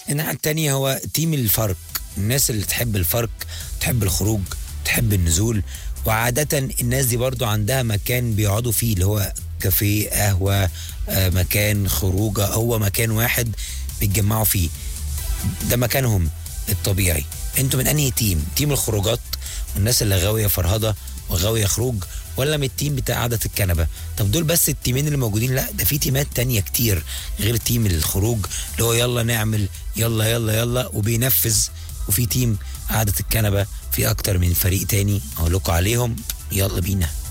الناحيه التانية هو تيم الفرق الناس اللي تحب الفرق تحب الخروج تحب النزول وعادة الناس دي برضو عندها مكان بيقعدوا فيه اللي هو كافيه قهوة آه، مكان خروجه هو مكان واحد بيتجمعوا فيه ده مكانهم الطبيعي انتوا من انهي تيم تيم الخروجات والناس اللي غاويه فرهضه وغاويه خروج ولا من التيم بتاع قعده الكنبه طب دول بس التيمين اللي موجودين لا ده في تيمات تانية كتير غير تيم الخروج اللي هو يلا نعمل يلا يلا يلا وبينفذ وفي تيم قعده الكنبه في اكتر من فريق تاني اقول لكم عليهم يلا بينا